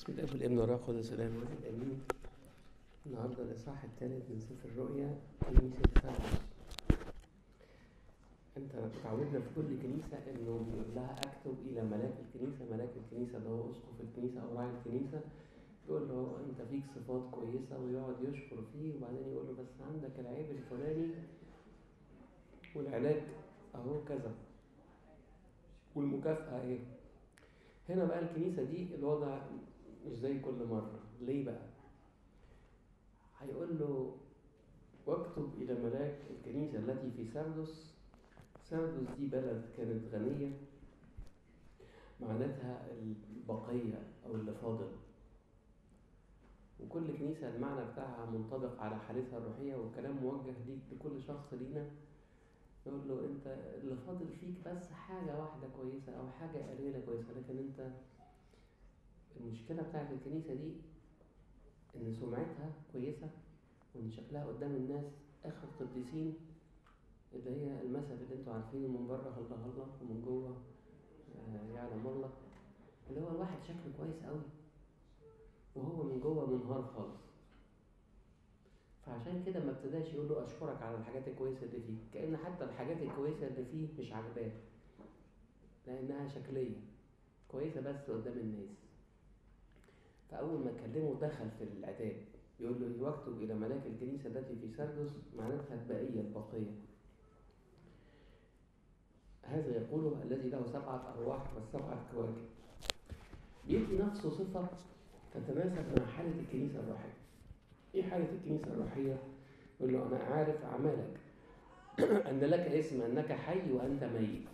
بسم الله والابن والروح القدس الان واحد امين النهارده الاصحاح الثالث من سفر الرؤيا كنيسه فارس انت اتعودنا في كل كنيسه انه بيقول لها اكتب الى ملاك الكنيسه ملاك الكنيسه اللي هو اسقف الكنيسه او راعي الكنيسه يقول له انت فيك صفات كويسه ويقعد يشكر فيه وبعدين يقول له بس عندك العيب الفلاني والعلاج اهو كذا والمكافاه ايه هنا بقى الكنيسه دي الوضع مش زي كل مرة ليه بقى هيقول له واكتب إلى ملاك الكنيسة التي في سردس سردس دي بلد كانت غنية معناتها البقية أو اللي فاضل وكل كنيسة المعنى بتاعها منطبق على حالتها الروحية والكلام موجه ليك لكل شخص لينا يقول له انت اللي فاضل فيك بس حاجة واحدة كويسة أو حاجة قليلة كويسة لكن انت المشكلة بتاعت الكنيسة دي إن سمعتها كويسة وإن شكلها قدام الناس آخر قديسين اللي هي المثل اللي انتوا عارفينه من بره هلا هلا ومن جوه آه يعلم الله اللي هو الواحد شكله كويس قوي وهو من جوه منهار خالص فعشان كده ما ابتداش يقول له اشكرك على الحاجات الكويسه اللي فيه كان حتى الحاجات الكويسه اللي فيه مش عاجباه لانها شكليه كويسه بس قدام الناس فأول ما كلمه دخل في العتاب يقول له واكتب إلى ملاك الكنيسة التي في سردس معناتها البقية البقية هذا يقوله الذي له سبعة أرواح والسبعة كواكب بيدي نفسه صفة تتناسب مع حالة الكنيسة الروحية إيه حالة الكنيسة الروحية؟ يقول له أنا عارف أعمالك أن لك اسم أنك حي وأنت ميت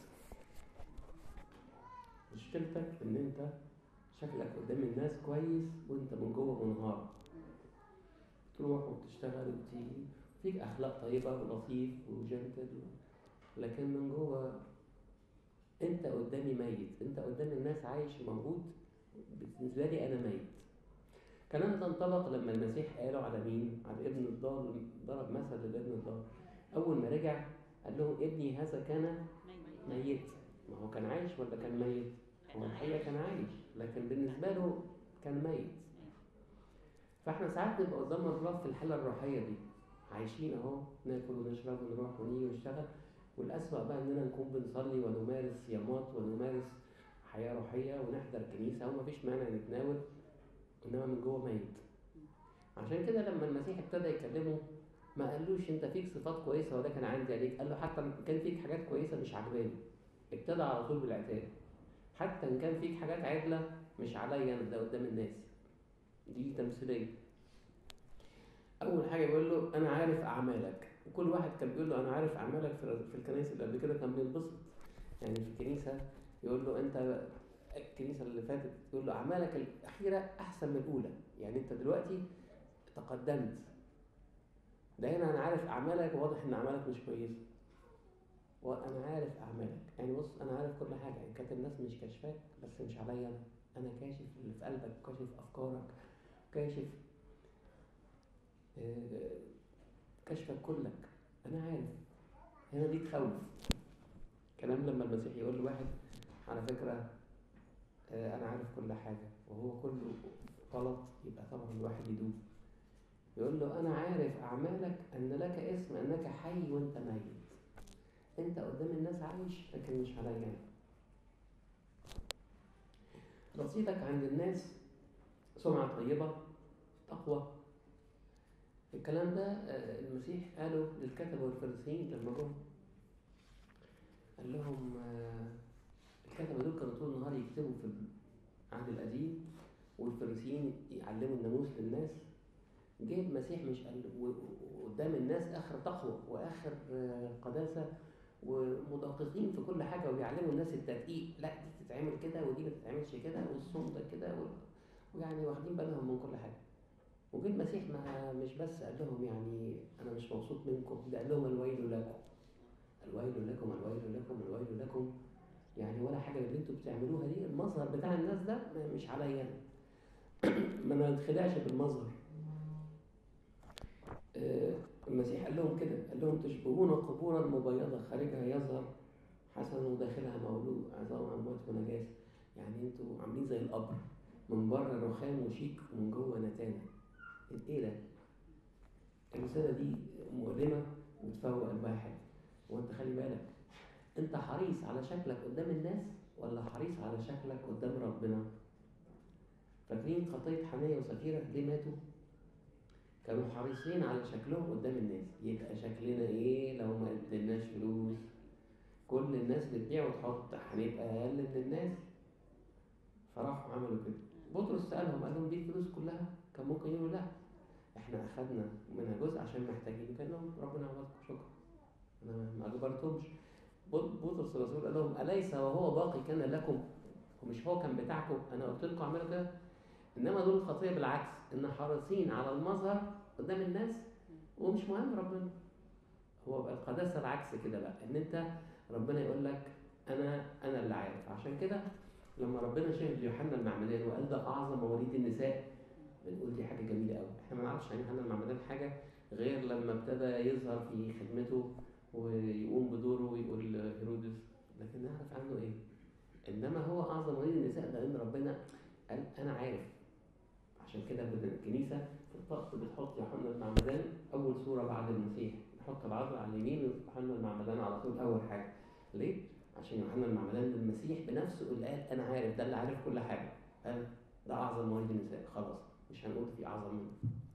مشكلتك إن أنت شكلك قدام الناس كويس وانت من جوه منهار تروح وتشتغل وتيجي فيك اخلاق طيبه ولطيف وجنتل لكن من جوه انت قدامي ميت انت قدام الناس عايش موجود بالنسبه لي انا ميت الكلام ده انطلق لما المسيح قاله على مين؟ على ابن الضال ضرب مثل لابن الضال اول ما رجع قال لهم ابني هذا كان ميت ما هو كان عايش ولا كان ميت؟ هو الحقيقة كان عايش لكن بالنسبة له كان ميت فاحنا ساعات نبقى قدام الرب في الحالة الروحية دي عايشين اهو ناكل ونشرب ونروح ونيجي ونشتغل والأسوأ بقى إننا نكون بنصلي ونمارس صيامات ونمارس حياة روحية ونحضر كنيسة ومفيش مانع نتناول إنما من جوه ميت عشان كده لما المسيح ابتدى يكلمه ما قالوش انت فيك صفات كويسه وده كان عندي عليك قال له حتى كان فيك حاجات كويسه مش عجباني ابتدى على طول بالعتاب حتى ان كان فيك حاجات عدله مش عليا انا ده قدام الناس دي تمثيليه اول حاجه بيقول له انا عارف اعمالك وكل واحد كان بيقول له انا عارف اعمالك في الكنائس اللي قبل كده كان بينبسط يعني في الكنيسه يقول له انت الكنيسه اللي فاتت يقول له اعمالك الاخيره احسن من الاولى يعني انت دلوقتي تقدمت ده هنا انا عارف اعمالك واضح ان اعمالك مش كويسه وانا عارف اعمالك يعني بص انا عارف كل حاجه ان كانت الناس مش كاشفاك بس مش عليا انا انا كاشف اللي في قلبك كاشف افكارك كاشف كشفك كلك انا عارف هنا دي تخوف كلام لما المسيح يقول لواحد على فكره انا عارف كل حاجه وهو كله غلط يبقى طبعا الواحد يدوب يقول له انا عارف اعمالك ان لك اسم انك حي وانت ميت انت قدام الناس عايش لكن مش عليا انا رصيدك عند الناس سمعة طيبة تقوى الكلام ده المسيح قاله للكتبة والفريسيين لما جم قال لهم الكتبة دول كانوا طول النهار يكتبوا في العهد القديم والفريسيين يعلموا الناموس للناس جه المسيح مش قال قدام الناس اخر تقوى واخر قداسه ومدققين في كل حاجه وبيعلموا الناس التدقيق لا دي تتعمل كده ودي ما تتعملش كده والصوم ده كده ويعني واخدين بالهم من كل حاجه وجه المسيح ما مش بس قال لهم يعني انا مش مبسوط منكم ده قال لهم الويل لكم الويل لكم الويل لكم الويل لكم يعني ولا حاجه اللي انتوا بتعملوها دي المظهر بتاع الناس ده مش عليا ما نتخدعش بالمظهر المسيح قال لهم كده قال لهم تشبهون قبورا مبيضة خارجها يظهر حسن وداخلها مولود عظام أموات ونجاسة يعني انتوا عاملين زي القبر من بره رخام وشيك ومن جوه نتانه ايه ده الرساله دي مؤلمه وتفوق الواحد وانت خلي بالك انت حريص على شكلك قدام الناس ولا حريص على شكلك قدام ربنا فاكرين خطيه حنيه وسفيره ليه ماتوا كانوا حريصين على شكلهم قدام الناس يبقى شكلنا ايه لو ما اديناش فلوس كل الناس بتبيع وتحط هنبقى اقل من الناس فراحوا عملوا كده بطرس سالهم قال لهم دي الفلوس كلها كان ممكن يقولوا لا احنا اخذنا منها جزء عشان محتاجين كان لهم ربنا يعوضكم شكرا انا ما اجبرتهمش بطرس الرسول قال لهم اليس وهو باقي كان لكم ومش هو كان بتاعكم انا قلت لكم اعملوا كده انما دول الخطيه بالعكس ان حريصين على المظهر قدام الناس ومش مهم ربنا هو بقى القداسه العكس كده بقى ان انت ربنا يقول لك انا انا اللي عارف عشان كده لما ربنا شاهد يوحنا المعمدان وقال ده اعظم مواليد النساء بنقول دي حاجه جميله قوي احنا ما نعرفش عن يوحنا المعمدان حاجه غير لما ابتدى يظهر في خدمته ويقوم بدوره ويقول هيرودس لكن نعرف عنه ايه انما هو اعظم مواليد النساء ده ان ربنا قال انا عارف عشان كده الكنيسه في الطقس بتحط يوحنا المعمدان اول صوره بعد المسيح نحط العذراء على اليمين ويوحنا المعمدان على طول اول حاجه ليه عشان يوحنا المعمدان المسيح بنفسه اللي قال انا عارف ده اللي عارف كل حاجه قال ده اعظم مواليد النساء خلاص مش هنقول في اعظم منه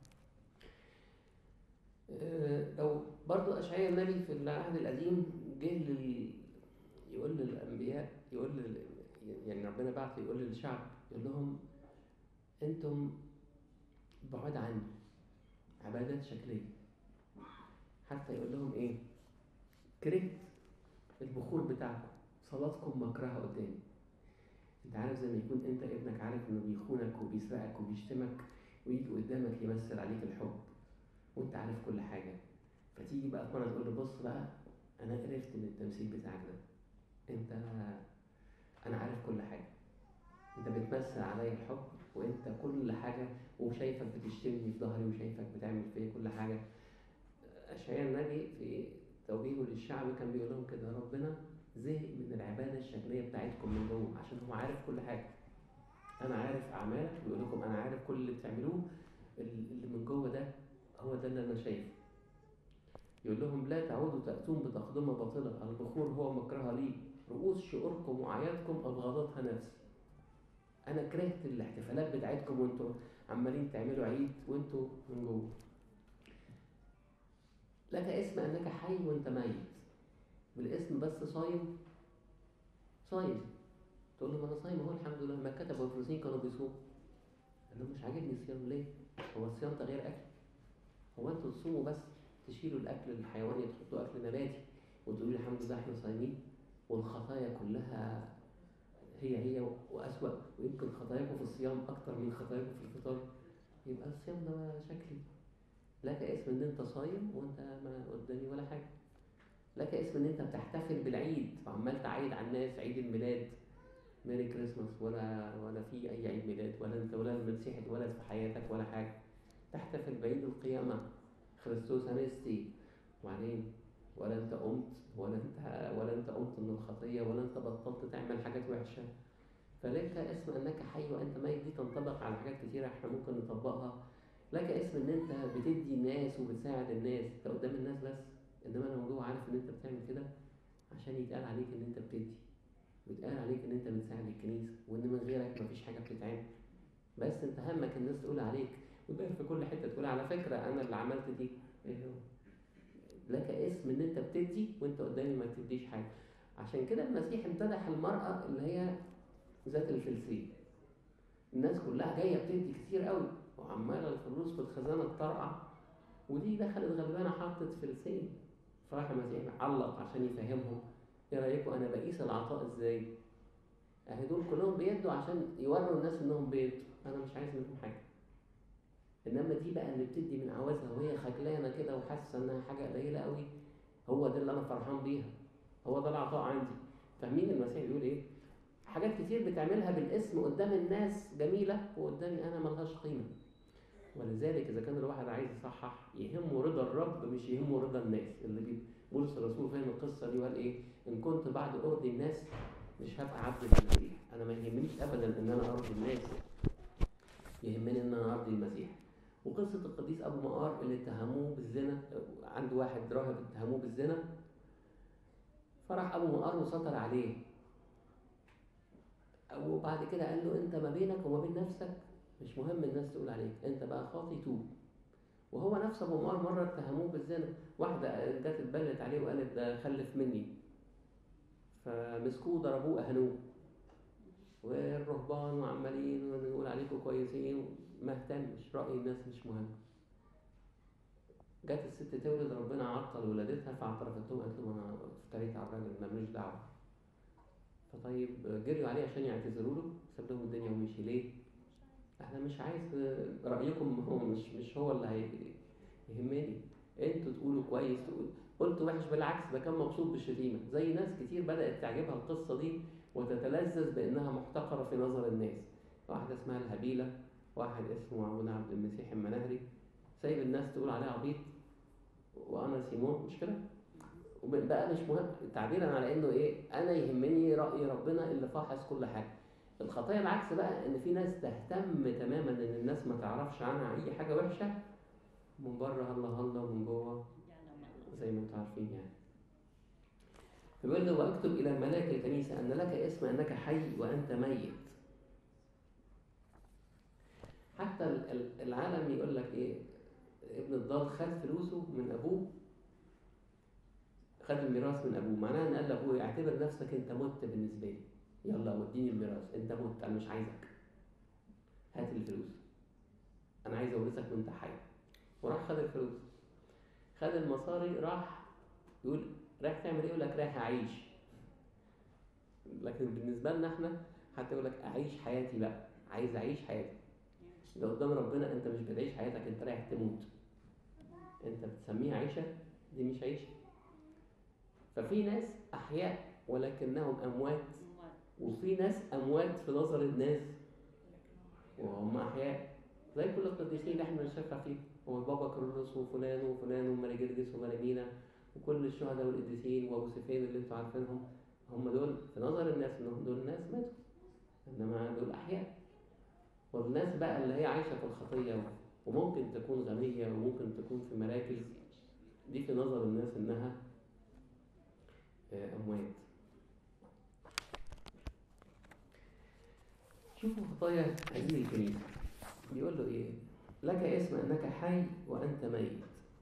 لو برضو اشعياء النبي في العهد القديم جه لل... يقول للانبياء يقول لل... يعني ربنا بعث يقول للشعب يقول لهم انتم بعاد عني عبادات شكليه حتى يقول لهم ايه كرهت البخور بتاعكم صلاتكم مكرهه قدامي انت عارف زي ما يكون انت ابنك عارف انه بيخونك وبيسرقك وبيشتمك ويجي قدامك يمثل عليك الحب وانت عارف كل حاجه فتيجي بقى في مره تقول له بص بقى انا قرفت من التمثيل بتاعك ده انت انا عارف كل حاجه انت بتمثل عليا الحب وانت كل حاجه وشايفك بتشتمني في ظهري وشايفك بتعمل فيا كل حاجه اشعياء النبي في توجيهه للشعب كان بيقول لهم كده ربنا زهق من العباده الشكليه بتاعتكم من جوه عشان هو عارف كل حاجه انا عارف اعمالك بيقول لكم انا عارف كل اللي بتعملوه اللي من جوه ده هو ده اللي انا شايفه يقول لهم لا تعودوا تأتون بتقدمة باطلة البخور هو مكرها لي رؤوس شعوركم وأعيادكم أبغضتها نفسي أنا كرهت الاحتفالات بتاعتكم وانتوا عمالين تعملوا عيد وانتوا من جوه لك اسم أنك حي وانت ميت بالاسم بس صايم صايم تقول له ما انا صايم اهو الحمد لله ما كتب الفلسطين كانوا بيصوموا قال له مش عاجبني الصيام ليه؟ هو الصيام ده غير اكل هو انتوا تصوموا بس تشيلوا الاكل الحيواني تحطوا اكل نباتي وتقولوا لي الحمد لله احنا صايمين والخطايا كلها هي هي واسوأ ويمكن خطاياكم في الصيام اكتر من خطاياكم في الفطار يبقى الصيام ده شكلي لك اسم ان انت صايم وانت ما قدامي ولا حاجه لك اسم ان انت بتحتفل بالعيد وعمال تعيد على الناس عيد الميلاد ميري كريسماس ولا ولا في اي عيد ميلاد ولا انت ولا المسيح اتولد في حياتك ولا حاجه تحتفل بعيد القيامه خريستوس انستي وبعدين ولا انت قمت ولا انت ولا انت قمت من الخطيه ولا انت بطلت تعمل حاجات وحشه فلك اسم انك حي وانت ميت دي تنطبق على حاجات كتيره احنا ممكن نطبقها لك اسم ان انت بتدي الناس وبتساعد الناس انت قدام الناس بس انما انا من جوه عارف ان انت بتعمل كده عشان يتقال عليك ان انت بتدي ويتقال عليك ان انت بتساعد الكنيسه وان من غيرك مفيش حاجه بتتعمل بس انت همك الناس تقول عليك وتبقى في كل حته تقول على فكره انا اللي عملت دي ايه هو لك اسم ان انت بتدي وانت قدامي ما بتديش حاجه عشان كده المسيح امتدح المراه اللي هي ذات الفلسين الناس كلها جايه بتدي كتير قوي وعماله الفلوس في الخزانه تطرقع ودي دخلت غلبانه حطت فلسين فراح المسيح علق عشان يفهمهم ايه رايكم انا بقيس العطاء ازاي اهي دول كلهم بيدوا عشان يوروا الناس انهم بيدوا انا مش عايز منهم حاجه انما دي بقى اللي بتدي من عوازها وهي خجلانه كده وحاسه انها حاجه قليله قوي هو ده اللي انا فرحان بيها هو ده العطاء عندي فاهمين المسيح بيقول ايه حاجات كتير بتعملها بالاسم قدام الناس جميله وقدامي انا ملهاش قيمه ولذلك اذا كان الواحد عايز يصحح يهمه رضا الرب مش يهمه رضا الناس اللي بولس الرسول فاهم القصه دي وقال ايه ان كنت بعد ارضي الناس مش هبقى عبد للمسيح انا ما يهمنيش ابدا ان انا ارضي الناس يهمني ان انا ارضي المسيح وقصة القديس أبو مقار اللي اتهموه بالزنا عنده واحد راهب اتهموه بالزنا فراح أبو مقار وسطر عليه وبعد كده قال له أنت ما بينك وما بين نفسك مش مهم الناس تقول عليك أنت بقى خاطي توب وهو نفس أبو مقار مرة اتهموه بالزنا واحدة جت اتبلت عليه وقالت ده خلف مني فمسكوه ضربوه أهنوه والرهبان وعمالين ونقول عليكم كويسين ما اهتمش رأي الناس مش مهم جت الست تولد ربنا عطل ولادتها فاعترفت لهم قالت لهم انا افتريت على الراجل ماليش دعوه فطيب جريوا عليه عشان يعتذروا له ساب لهم الدنيا ومشي ليه؟ انا مش عايز رايكم هو مش مش هو اللي هي يهمني انتوا تقولوا كويس تقول قلت وحش بالعكس ده كان مبسوط بالشتيمه زي ناس كتير بدات تعجبها القصه دي وتتلذذ بانها محتقره في نظر الناس واحده اسمها الهبيله واحد اسمه عبد عبد المسيح المنهري سايب الناس تقول عليه عبيط وانا سيمون مش كده بقى مش مهم تعبيرا على انه ايه انا يهمني راي ربنا اللي فاحص كل حاجه الخطايا العكس بقى ان في ناس تهتم تماما ان الناس ما تعرفش عنها اي حاجه وحشه من بره هلا هلا ومن جوه زي ما انتم عارفين يعني بيقول له واكتب الى ملاك الكنيسه ان لك اسم انك حي وانت ميت حتى العالم يقول لك ايه ابن الضال خد فلوسه من ابوه خد الميراث من ابوه معناه ان قال لابوه اعتبر نفسك انت مت بالنسبه لي يلا وديني الميراث انت مت انا مش عايزك هات الفلوس انا عايز اورثك وانت حي وراح خد الفلوس خد المصاري راح يقول رايح تعمل ايه يقول لك رايح اعيش لكن بالنسبه لنا احنا حتى يقول لك اعيش حياتي بقى عايز اعيش حياتي ده قدام ربنا انت مش بتعيش حياتك انت رايح تموت انت بتسميها عيشه دي مش عيشه ففي ناس احياء ولكنهم اموات وفي ناس اموات في نظر الناس وهم احياء زي كل القديسين اللي احنا بنشفع فيه هو البابا كرولوس وفلان وفلان ومراجرجس ومرامينا وكل الشهداء والقديسين وابو سفين اللي انتوا عارفينهم هم دول في نظر الناس انهم دول ناس ماتوا انما دول احياء والناس بقى اللي هي عايشه في الخطيه وممكن تكون غنيه وممكن تكون في مراكز دي في نظر الناس انها اموات شوفوا خطايا هذه الكنيسه بيقول له ايه لك اسم انك حي وانت ميت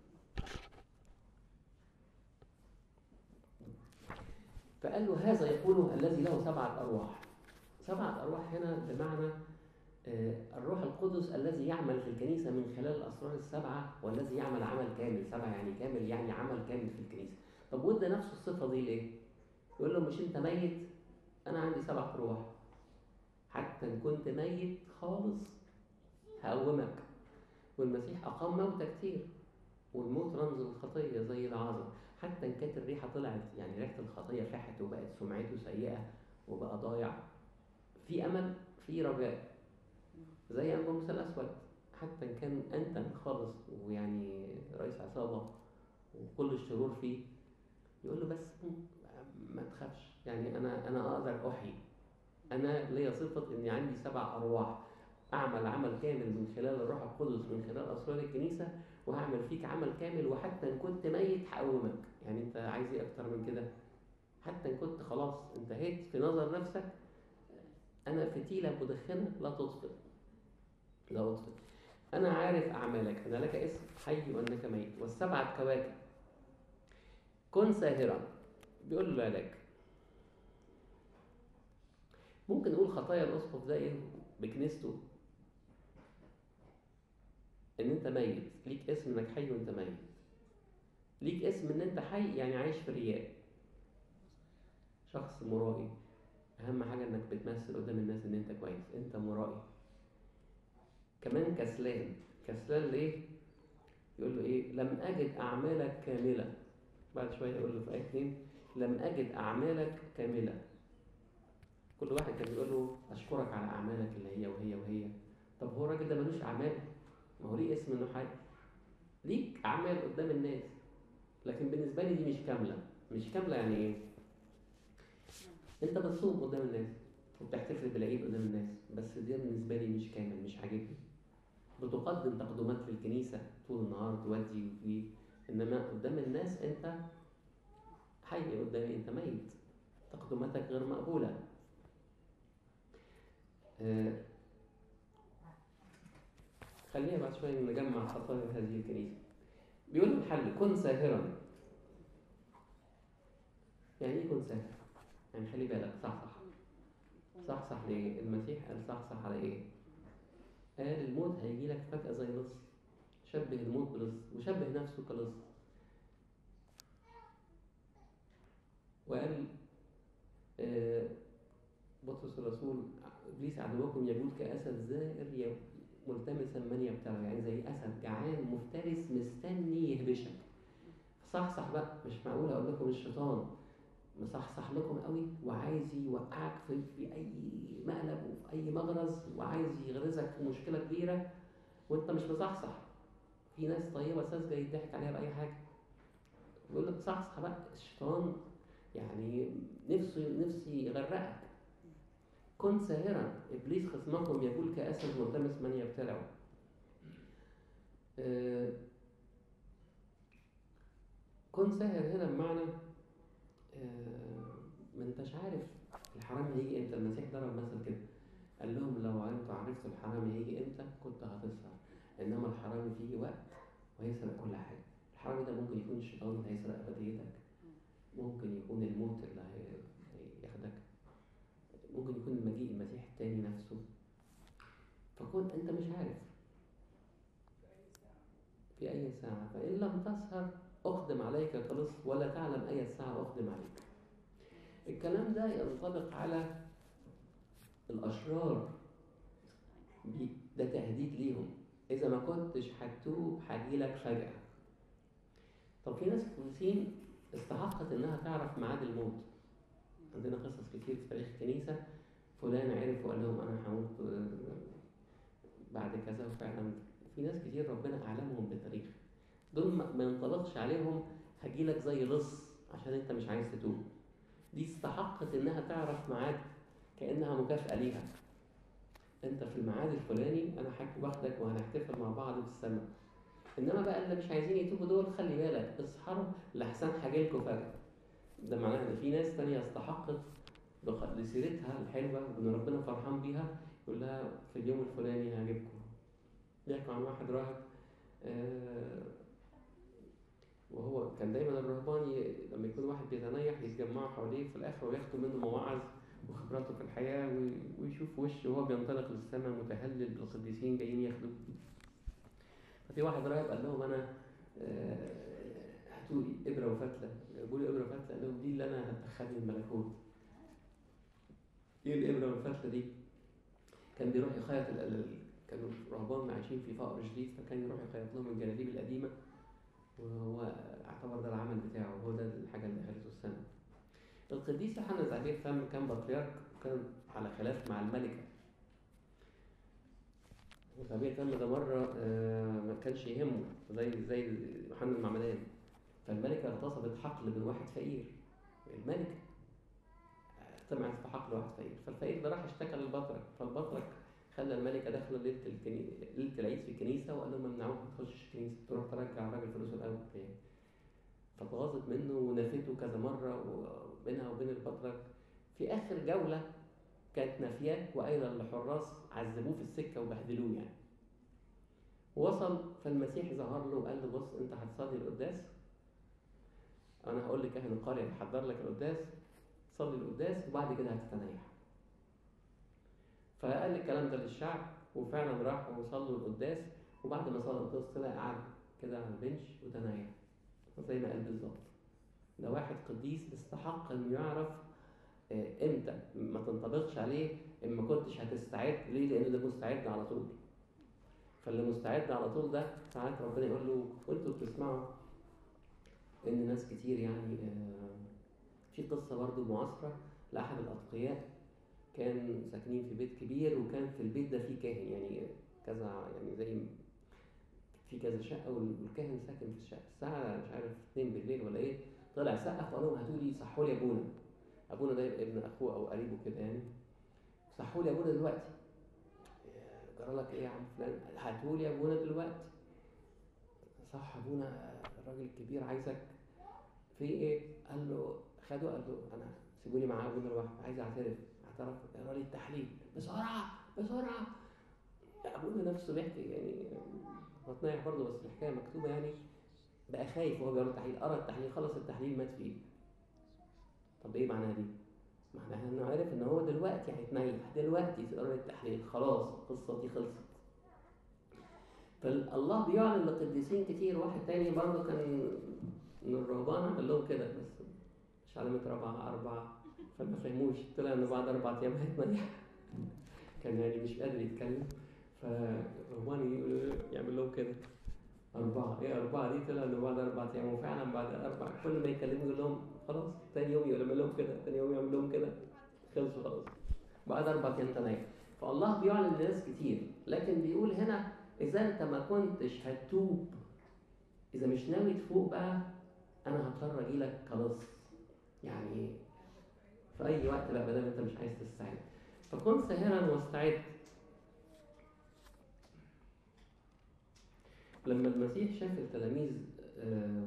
فقال له هذا يقوله الذي له سبعة أرواح سبعة أرواح هنا بمعنى الروح القدس الذي يعمل في الكنيسة من خلال الأسرار السبعة والذي يعمل عمل كامل سبعة يعني كامل يعني عمل كامل في الكنيسة طب وده نفس الصفة دي ليه؟ يقول له مش أنت ميت أنا عندي سبع أرواح حتى إن كنت ميت خالص هقومك والمسيح أقام موتى كتير والموت رمز الخطية زي العظم حتى إن كانت الريحة طلعت يعني ريحة الخطية فاحت وبقت سمعته سيئة وبقى ضايع في أمل في رجاء زي أنبا موسى الأسود حتى إن كان أنت خالص ويعني رئيس عصابة وكل الشرور فيه يقول له بس ما تخافش يعني أنا أنا أقدر أحيي أنا ليا صفة إني عندي سبع أرواح أعمل عمل كامل من خلال الروح القدس من خلال أسرار الكنيسة وهعمل فيك عمل كامل وحتى إن كنت ميت هقومك يعني أنت عايز إيه أكتر من كده حتى إن كنت خلاص انتهيت في نظر نفسك أنا فتيلة مدخنة لا تطفئ لا أطفئ أنا عارف أعمالك أنا لك اسم حي وأنك ميت والسبعة كواكب كن ساهرا بيقول له العلاج ممكن نقول خطايا الأسقف ده إيه بكنيسته إن أنت ميت ليك اسم إنك حي وأنت ميت ليك اسم إن أنت حي يعني عايش في الرياء شخص مرائي أهم حاجة إنك بتمثل قدام الناس إن أنت كويس أنت مرائي كمان كسلان كسلان ليه؟ يقول له إيه؟ لم أجد أعمالك كاملة بعد شوية يقول له في آية 2 لم أجد أعمالك كاملة كل واحد كان بيقول له أشكرك على أعمالك اللي هي وهي وهي طب هو الراجل ده ملوش أعمال ما هو ليه اسم إنه حي ليك أعمال قدام الناس لكن بالنسبة لي دي مش كاملة مش كاملة يعني إيه؟ أنت بتصوم قدام الناس وبتحتفل بالعيد قدام الناس بس ده بالنسبة لي مش كامل مش عاجبني بتقدم تقدمات في الكنيسة طول النهار تودي وتجيب إنما قدام الناس أنت حي قدامي أنت ميت تقدماتك غير مقبولة آه، خلينا بعد شوية نجمع خطايا هذه الكنيسة بيقول الحل كن ساهرا يعني ايه كن ساهر؟ يعني خلي بالك صحصح صحصح ليه؟ المسيح قال صحصح على ايه؟ قال الموت هيجي لك فجأة زي لص شبه الموت بلص وشبه نفسه كلص وقال آه، بطرس الرسول ابليس عدوكم يجول كاسد زائر ي- ملتمسا من يبتلع يعني زي اسد جعان مفترس مستني يهبشك صحصح بقى مش معقول اقول لكم الشيطان مصحصح لكم قوي وعايز يوقعك في, في اي مقلب وفي اي مغرز وعايز يغرزك في مشكله كبيره وانت مش مصحصح في ناس طيبه ساذجه يضحك عليها باي حاجه بيقول لك صحصح بقى الشيطان يعني نفسه نفسي يغرقك كن ساهرا ابليس خصمكم يقول كاسد ملتمس من يبتلعه آه، كن ساهر هنا بمعنى آه، ما انتش عارف الحرام هيجي امتى المسيح ضرب مثل كده قال لهم لو انتوا عرفتوا الحرام هيجي امتى كنت هتسهر انما الحرام فيه وقت وهيسرق كل حاجه الحرام ده ممكن يكون الشيطان اللي هيسرق ابديتك ممكن يكون الموت اللي هي- هياخدك ممكن يكون مجيء المسيح التاني نفسه فكون انت مش عارف في اي ساعه فان لم تسهر اقدم عليك كلص ولا تعلم اي ساعه اقدم عليك الكلام ده ينطبق على الاشرار بي- ده تهديد ليهم اذا ما كنتش هتتوب هجيلك فجاه طب في ناس كويسين استحقت انها تعرف ميعاد الموت عندنا قصص كتير في تاريخ الكنيسه فلان عرف وقال لهم انا هموت آه، بعد كذا وفعلا في ناس كتير ربنا اعلمهم بالتاريخ دول ما ما ينطبقش عليهم هجيلك زي لص عشان انت مش عايز تتوب دي استحقت انها تعرف ميعاد كانها مكافاه ليها انت في الميعاد الفلاني انا هاك- واخدك وهنحتفل مع بعض في السماء انما بقى اللي مش عايزين يتوبوا دول خلي بالك اسحروا لحسن هاجيلكوا فجاه ده معناه ان في ناس تانية استحقت بخ- لسيرتها الحلوه وان ربنا فرحان بيها يقول لها في اليوم الفلاني هجيبكم بيحكوا عن واحد راهب آه، وهو كان دايما الرهبان ي- لما يكون واحد بيتنيح يتجمعوا حواليه في الاخر وياخدوا منه مواعظ وخبراته في الحياه وي- ويشوف وشه وهو بينطلق للسماء متهلل بالقديسين جايين ياخدوه ففي واحد راهب قال لهم انا آه، هاتوا لي ابره وفتله جابوا لي ابره وفتله قال لهم دي اللي انا هتدخلني الملكوت ايه الابره والفتله دي؟ كان بيروح يخيط ال- ال- كانوا رهبان عايشين في فقر شديد فكان يروح يخيط لهم الجلاليب القديمه وهو اعتبر ده العمل بتاعه وهو ده الحاجه اللي دخلته السنه. القديس يوحنا زعبير فم كان بطريرك وكان على خلاف مع الملكه. زعبير فم ده مره آه، ما كانش يهمه زي زي يوحنا المعمدان فالملكه اغتصبت حقل من واحد فقير الملكه طمعت في حقل واحد فقير فالفقير ده راح اشتكى للبطرك فالبطرك خلى الملكه داخله ليله الكني... ليله العيد في الكنيسه وقال لهم ممنوعوك ما تخشش الكنيسه تروح ترجع الراجل فلوسه الاول يعني فاتغاظت منه ونفته كذا مره وبينها وبين البطرك في اخر جوله كانت نافياه وقايله للحراس عذبوه في السكه وبهدلوه يعني وصل فالمسيح ظهر له وقال له بص انت هتصلي القداس انا هقول لكاهن القريه يحضر لك القداس صلي القداس وبعد كده هتتنيح فقال الكلام ده للشعب وفعلا راحوا وصلوا القداس وبعد ما صلى القداس طلع قعد كده على البنش وتنيح زي ما قال بالظبط ده واحد قديس استحق انه يعرف آه، امتى ما تنطبقش عليه ان ما كنتش هتستعد ليه لان ده مستعد على طول فاللي مستعد على طول ده ساعات ربنا يقول له وانتوا بتسمعوا ان ناس كتير يعني آه، في قصه برضو معاصره لاحد الاتقياء كان ساكنين في بيت كبير وكان في البيت ده فيه كاهن يعني كذا يعني زي في كذا شقه والكاهن ساكن في الشقه الساعه مش عارف 2 بالليل ولا ايه طلع سقف وقال لهم هاتوا لي صحوا لي ابونا ابونا ده يبقى ابن اخوه او قريبه كده يعني صحوا لي ابونا دلوقتي جرى لك ايه يا عم فلان هاتهولي يا ابونا دلوقتي صح ابونا الراجل الكبير عايزك في ايه قال له خده قال له انا سيبوني معاه ابونا لوحده عايز اعترف اعترف اقرا لي التحليل بسرعه بسرعه ابونا نفسه بيحكي يعني هتنايح برضه بس الحكايه مكتوبه يعني بقى خايف وهو بيقرا التحليل قرا التحليل خلص التحليل مات فيه طب ايه معناها دي؟ معناها انه عارف ان هو دلوقتي هيتنيح دلوقتي تقرا التحليل خلاص القصه دي خلصت فالله بيعلن لقديسين كتير واحد تاني برضه كان من الرهبان عمل لهم كده بس مش علامة رابعة أربعة فما فهموش طلع إنه بعد أربع أيام هيتنيح كان يعني مش قادر يتكلم فالرهبان يقول يعمل لهم كده أربعة إيه أربعة دي طلع إنه بعد أربع أيام وفعلا بعد أربع كل ما يكلموا يقول لهم خلاص تاني يوم يعمل لهم كده تاني يوم يعمل لهم كده خلصوا خلاص بعد أربع أيام تنيح فالله بيعلن لناس كتير لكن بيقول هنا إذا أنت ما كنتش هتوب إذا مش ناوي تفوق بقى أنا هضطر أجيلك خلاص يعني في أي وقت بقى بدل أنت مش عايز تستعد فكن ساهرا واستعد لما المسيح شاف التلاميذ آه،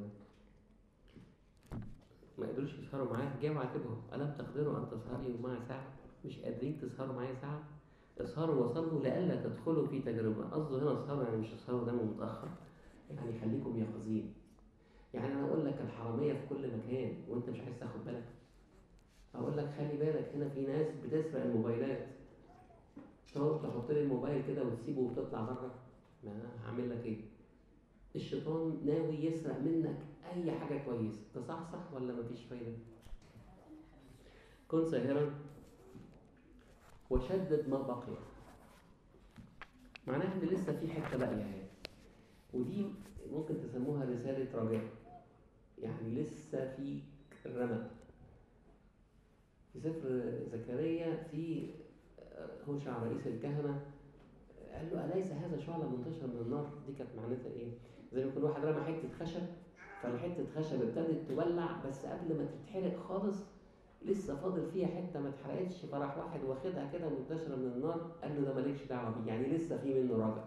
ما قدروش يسهروا معاه جه وعاتبهم ألم تقدروا أن تسهروا معي ساعة؟ مش قادرين تسهروا معايا ساعة؟ اسهروا وصلوا لئلا تدخلوا في تجربة قصده هنا اسهروا يعني مش اسهروا ناموا متأخر يعني خليكم يقظين يعني أنا أقول لك الحرامية في كل مكان وأنت مش عايز تاخد بالك أقول لك خلي بالك هنا في ناس بتسرق الموبايلات تقعد تحط لي الموبايل كده وتسيبه وتطلع بره ما هعمل لك ايه الشيطان ناوي يسرق منك اي حاجه كويسه تصحصح ولا مفيش فايده كن ساهرا وشدد ما بقي معناها ان لسه في حته باقيه اهي ودي ممكن تسموها رساله رجاء يعني لسه في رمق في سفر زكريا في هوشع رئيس الكهنه قال له أليس هذا شعلة منتشرة من النار؟ دي كانت معناتها إيه؟ زي ما يكون واحد رمى حتة خشب فالحتة خشب ابتدت تولع بس قبل ما تتحرق خالص لسه فاضل فيها حتة ما اتحرقتش فراح واحد واخدها كده منتشرة من النار قال له ده مالكش دعوة بيه يعني لسه في منه رجع.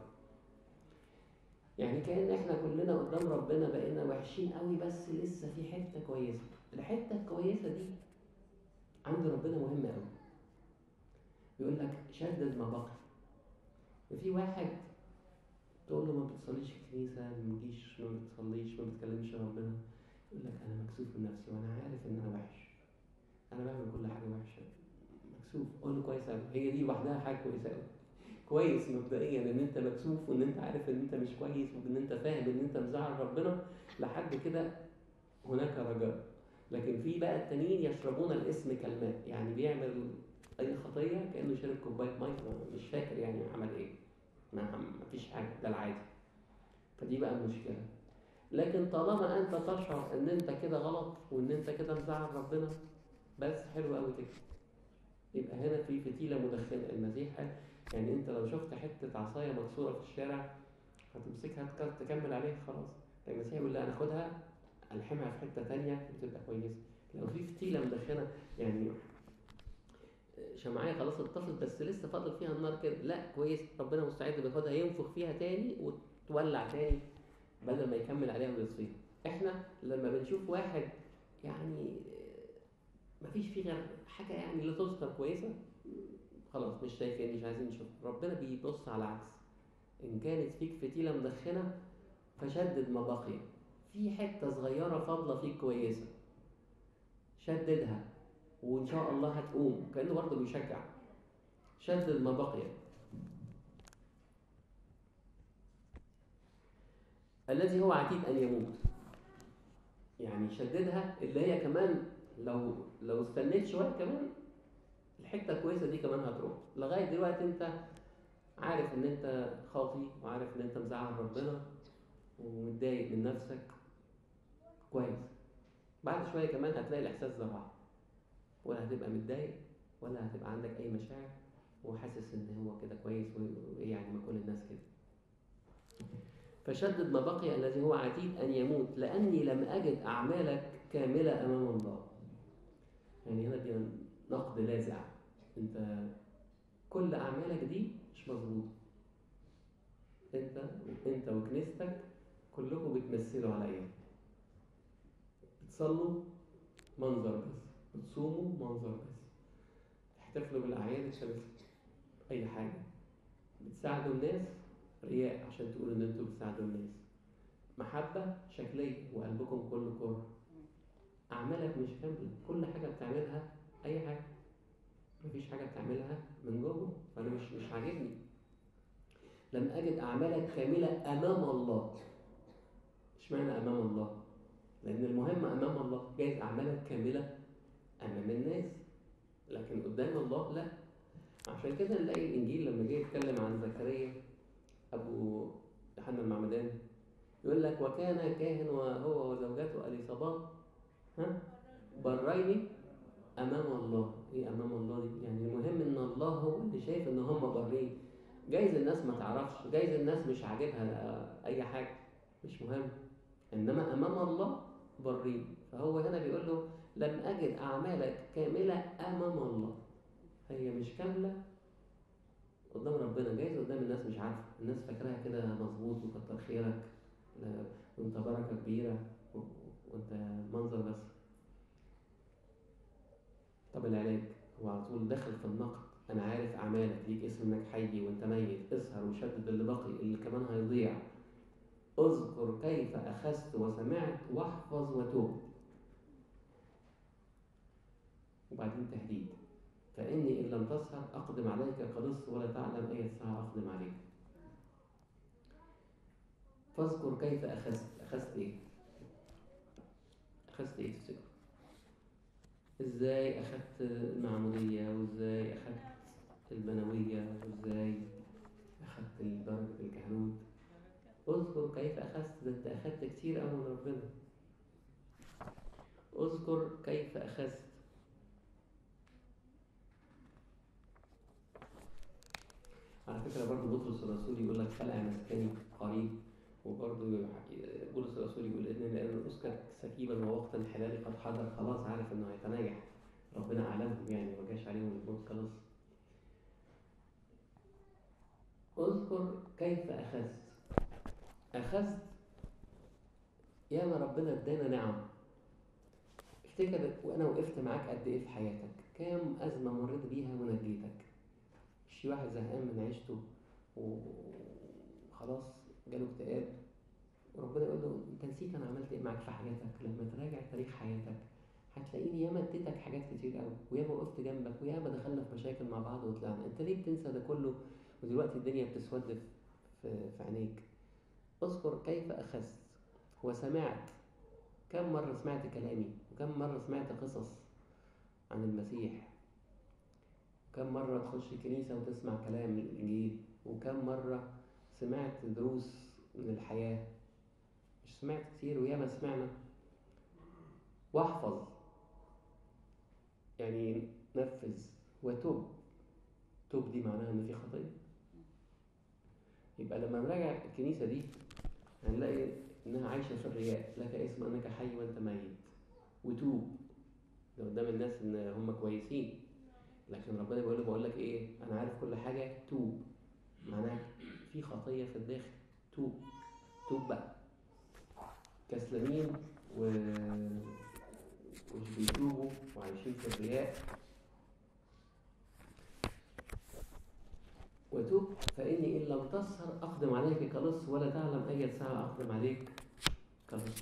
يعني كأن احنا كلنا قدام ربنا بقينا وحشين قوي بس لسه في حتة كويسة. الحتة الكويسة دي عند ربنا مهمة قوي. يقول لك شدد ما بقي. وفي واحد تقول له ما بتصليش في الكنيسة ما بتجيش ما بتصليش ما بتكلمش ربنا يقول لك أنا مكسوف من نفسي وأنا عارف إن أنا وحش أنا بعمل كل حاجة وحشة مكسوف قول له كويس أوي هي دي لوحدها حاجة كويسة أوي كويس مبدئيا إن أنت مكسوف وإن أنت عارف إن أنت مش كويس وإن أنت فاهم إن أنت مزعل ربنا لحد كده هناك رجاء لكن في بقى التانيين يشربون الاسم كالماء يعني بيعمل اي خطيه كانه شرب كوبايه ميه مش فاكر يعني عمل ايه ما ما فيش حاجه ده العادي فدي بقى المشكله لكن طالما انت تشعر ان انت كده غلط وان انت كده مزعل ربنا بس حلو قوي كده يبقى هنا في فتيله مدخنه المسيح قال يعني انت لو شفت حته عصايه مكسوره في الشارع هتمسكها تكمل عليها خلاص المسيح يقول لا انا خدها الحمها في حته ثانيه وتبقى كويسه لو في فتيله مدخنه يعني شمعية خلاص اتطفت بس لسه فاضل فيها النار كده لا كويس ربنا مستعد بياخدها ينفخ فيها تاني وتولع تاني بدل ما يكمل عليها ويطفيها احنا لما بنشوف واحد يعني مفيش فيه غير حاجة يعني لا تذكر كويسة خلاص مش شايفين مش عايزين نشوف ربنا بيبص على العكس إن كانت فيك فتيلة مدخنة فشدد ما بقي في حتة صغيرة فاضلة فيك كويسة شددها وإن شاء الله هتقوم كأنه برضه بيشجع شدد ما بقي الذي هو عتيد أن يموت يعني شددها اللي هي كمان لو لو استنيت شوية كمان الحتة الكويسة دي كمان هتروح لغاية دلوقتي أنت عارف إن أنت خاطي وعارف إن أنت مزعل ربنا ومتضايق من نفسك كويس بعد شوية كمان هتلاقي الإحساس ده راح ولا هتبقى متضايق ولا هتبقى عندك اي مشاعر وحاسس ان هو كده كويس وايه يعني ما كل الناس كده فشدد ما بقي الذي هو عتيد ان يموت لاني لم اجد اعمالك كامله امام الله يعني هنا دي نقد لاذع انت كل اعمالك دي مش مظبوط انت انت وكنيستك كلكم بتمثلوا عليا بتصلوا منظر بس بتصوموا منظر بس تحتفلوا بالاعياد عشان اي حاجه بتساعدوا الناس رياء عشان تقولوا ان انتوا بتساعدوا الناس محبه شكليه وقلبكم كله كره اعمالك مش كامله كل حاجه بتعملها اي حاجه مفيش حاجه بتعملها من جوه فانا مش مش عاجبني لم اجد اعمالك كامله امام الله اشمعنى امام الله لان المهم امام الله جايز اعمالك كامله امام الناس لكن قدام الله لا عشان كده نلاقي الانجيل لما جه يتكلم عن زكريا ابو يوحنا المعمدان يقول لك وكان كاهن وهو وزوجته اليصابات ها برين امام الله ايه امام الله دي يعني المهم ان الله هو اللي شايف ان هم برين جايز الناس ما تعرفش جايز الناس مش عاجبها اي حاجه مش مهم انما امام الله برين فهو هنا بيقول له لم اجد اعمالك كامله امام الله هي مش كامله قدام ربنا جايز قدام الناس مش عارفه الناس فاكراها كده مظبوط وكتر خيرك وانت بركه كبيره وانت منظر بس طب العلاج هو على طول داخل في النقد انا عارف اعمالك ليك اسم انك حي وانت ميت اسهر وشدد اللي باقي اللي كمان هيضيع اذكر كيف اخذت وسمعت واحفظ وتوب وبعدين تهديد فاني ان لم تسهر اقدم عليك قلص ولا تعلم اي ساعه اقدم عليك فاذكر كيف اخذت اخذت ايه اخذت ايه تفتكر ازاي اخذت المعموديه وازاي اخذت البنويه وازاي اخذت درجه الكهنوت اذكر كيف اخذت ده انت اخذت كتير قوي من ربنا اذكر كيف اخذت على فكره برضه بطرس الرسول يقول لك خلع مسكني قريب وبرضه بولس الرسول يقول ان لان اسكت سكيبا ووقت الحلال قد حضر خلاص عارف انه هيتناجح ربنا اعلمهم يعني ما جاش عليهم الموت خلاص اذكر كيف اخذت اخذت ياما ربنا ادانا نعم افتكر وانا وقفت معاك قد ايه في حياتك كام ازمه مريت بيها ونجيتك مش واحد زهقان من عيشته وخلاص جاله اكتئاب وربنا يقول له انت نسيت انا عملت ايه معاك في حياتك لما تراجع تاريخ حياتك هتلاقيني ياما اديتك حاجات كتير قوي وياما وقفت جنبك وياما دخلنا في مشاكل مع بعض وطلعنا انت ليه بتنسى ده كله ودلوقتي الدنيا بتسود في, في عينيك اذكر كيف اخذت وسمعت كم مرة سمعت كلامي وكم مرة سمعت قصص عن المسيح كم مرة تخش كنيسة وتسمع كلام من الإنجيل وكم مرة سمعت دروس من الحياة مش سمعت كتير وياما سمعنا واحفظ يعني نفذ وتوب توب دي معناها ان في خطيه يبقى لما نراجع الكنيسه دي هنلاقي انها عايشه في الرياء لك اسم انك حي وانت ميت وتوب قدام الناس ان هم كويسين لكن ربنا بيقول له بقول لك ايه انا عارف كل حاجه توب معناها في خطيه في الداخل توب توب بقى كسلانين و مش بيتوبوا وعايشين في الرياء وتوب فإني إن لم تسهر أقدم عليك كلص ولا تعلم أي ساعة أقدم عليك كلص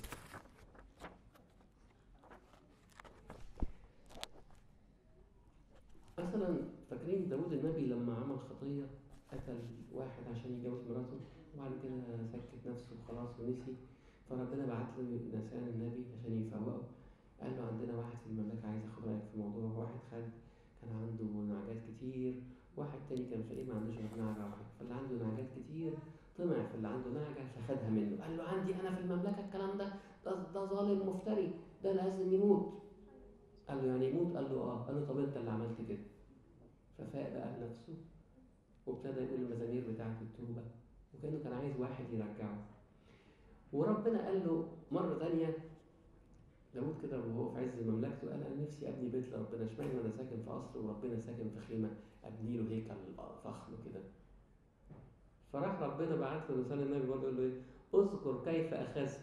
مثلا فاكرين داود النبي لما عمل خطية قتل واحد عشان يتجوز مراته وبعد كده سكت نفسه وخلاص ونسي فربنا بعت له نسان النبي عشان يفوقه قال له عندنا واحد في المملكة عايز اخد رأيك في الموضوع واحد خد كان عنده نعجات كتير واحد تاني كان فقير ما عندوش غير نعجة واحدة فاللي عنده نعجات كتير طمع في اللي عنده نعجة فخدها منه قال له عندي أنا في المملكة الكلام ده ده, ده ظالم مفتري ده لازم يموت قال له يعني يموت قال له اه قال له طب انت اللي عملت كده ففاق بقى لنفسه وابتدى يقول المزامير بتاعة التوبة وكأنه كان عايز واحد يرجعه وربنا قال له مرة تانية داود كده وهو في عز مملكته قال انا نفسي ابني بيت لربنا اشمعنى انا ساكن في قصر وربنا ساكن في خيمه ابني له هيكل فخم كده فراح ربنا بعت له لسان النبي برضه يقول له ايه اذكر كيف اخذت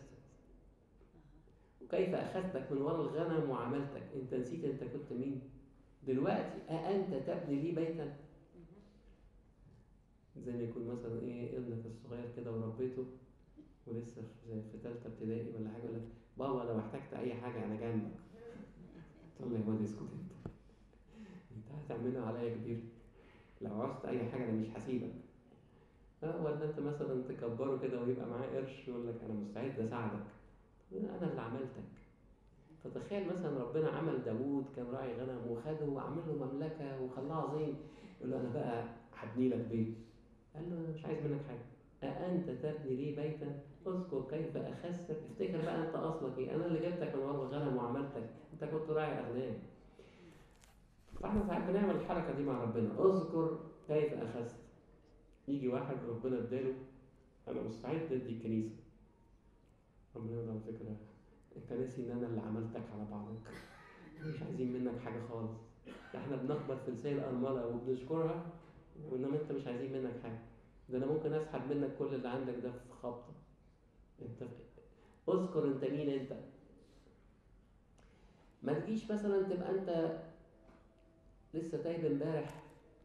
وكيف اخذتك من وراء الغنم وعملتك انت نسيت انت كنت مين دلوقتي أأنت تبني لي بيتا زي ما يكون مثلا ايه ابنك الصغير كده وربيته ولسه في في ثالثه ابتدائي ولا حاجه يقول لك بابا لو احتجت اي حاجه انا جنبك تقول له يا واد اسكت انت انت هتعملها عليا كبير لو عوزت اي حاجه انا مش هسيبك اه ولا انت مثلا تكبره كده ويبقى معاه قرش يقول لك انا مستعد اساعدك انا اللي عملتك فتخيل مثلا ربنا عمل داوود كان راعي غنم وخده وعمل له مملكه وخلاه عظيم يقول له انا بقى هبني لك بيت قال له انا مش عايز منك حاجه أأنت تبني لي بيتا اذكر كيف أخذتك افتكر بقى أنت أصلك إيه أنا اللي جبتك من وراء الغنم وعملتك أنت كنت راعي أغنام فاحنا ساعات بنعمل الحركة دي مع ربنا اذكر كيف أخذت يجي واحد ربنا اداله أنا مستعد أدي الكنيسة ربنا يقول على فكرة أنت ناسي إن أنا اللي عملتك على بعضك مش عايزين منك حاجة خالص احنا بنخبط في لسان الأرملة وبنشكرها وإنما أنت مش عايزين منك حاجة ده انا ممكن اسحب منك كل اللي عندك ده في خبطه انت اذكر انت مين انت ما تجيش مثلا تبقى انت لسه تايب امبارح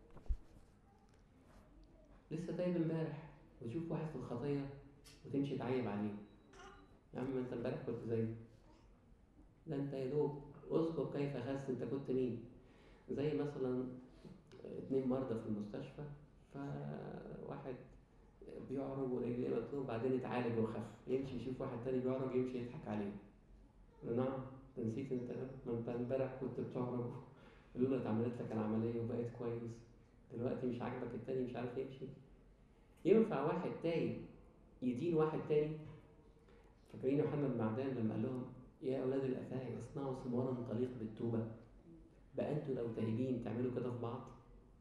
لسه تايب امبارح وتشوف واحد في الخطيه وتمشي تعيب عليه يا عم انت امبارح كنت زيه ده انت يا دوب اذكر كيف اخذت انت كنت مين زي مثلا اتنين مرضى في المستشفى فواحد بيعرج ورجليه مكتوب بعدين يتعالج وخف يمشي يشوف واحد تاني بيعرج يمشي يضحك عليه نعم انت نسيت انت ما انت امبارح كنت بتعرج يقولوا لك اتعملت لك العمليه وبقيت كويس دلوقتي مش عاجبك التاني مش عارف يمشي ينفع واحد تاني يدين واحد تاني فاكرين يوحنا المعدان لما قال لهم يا اولاد الافاعي اصنعوا ثمارا طليق بالتوبه بقى انتوا لو تايبين تعملوا كده في بعض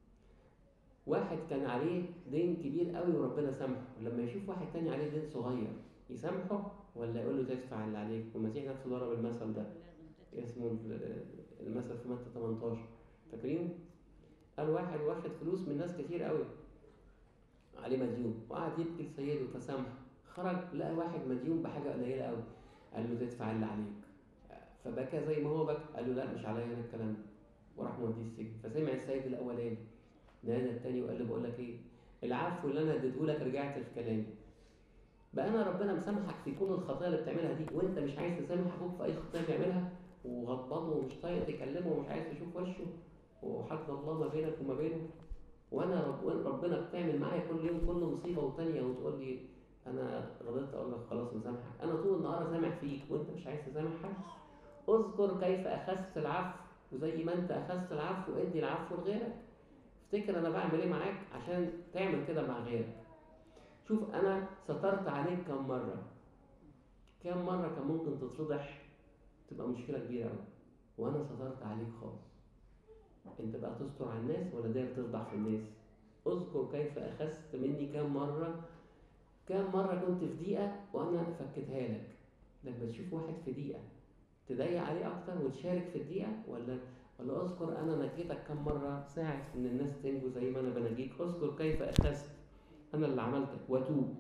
واحد كان عليه دين كبير قوي وربنا سامحه لما يشوف واحد تاني عليه دين صغير يسامحه ولا يقول له تدفع اللي عليك والمسيح نفسه ضرب المثل ده اسمه المثل في متى 18 فاكرين قال واحد واخد فلوس من ناس كتير قوي عليه مديون وقعد يبكي لسيده فسامحه خرج لقى واحد مديون بحاجه قليله قوي قال له تدفع اللي عليك فبكى زي ما هو بكى قال له لا مش عليا انا الكلام ده وراح موديه السجن فسمع السيد الاولاني نادى التاني وقال له بقول لك ايه العفو اللي انا اديته لك رجعت في كلامي بقى انا ربنا مسامحك في كل الخطايا اللي بتعملها دي وانت مش عايز تسامح اخوك في اي خطيه بيعملها وغضبان ومش طايق تكلمه ومش عايز تشوف وشه وحد الله ما بينك وما بينه وانا رب ربنا بتعمل معايا كل يوم كل مصيبه وتانيه وتقول لي انا غلطت اقول لك خلاص مسامحك انا طول النهار اسامح فيك وانت مش عايز تسامح حد اذكر كيف اخذت العفو وزي ما انت اخذت العفو ادي العفو لغيرك افتكر انا بعمل ايه معاك عشان تعمل كده مع غيرك شوف انا سترت عليك كم مره كم مره كان ممكن تتفضح تبقى مشكله كبيره قوي وانا سترت عليك خالص انت بقى تستر على الناس ولا داير تفضح في الناس اذكر كيف اخذت مني كم مره كم مره كنت في ضيقه وانا فكتها لك لما تشوف واحد في ضيقه تضيق عليه اكتر وتشارك في الضيقه ولا ولا اذكر انا نجيتك كم مره ساعد ان الناس تنجو زي ما انا بنجيك اذكر كيف اخذت انا اللي عملتك وتوب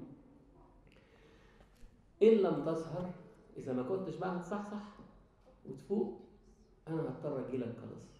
ان لم تسهر اذا ما كنتش بقى تصحصح وتفوق انا هضطر اجيلك خلاص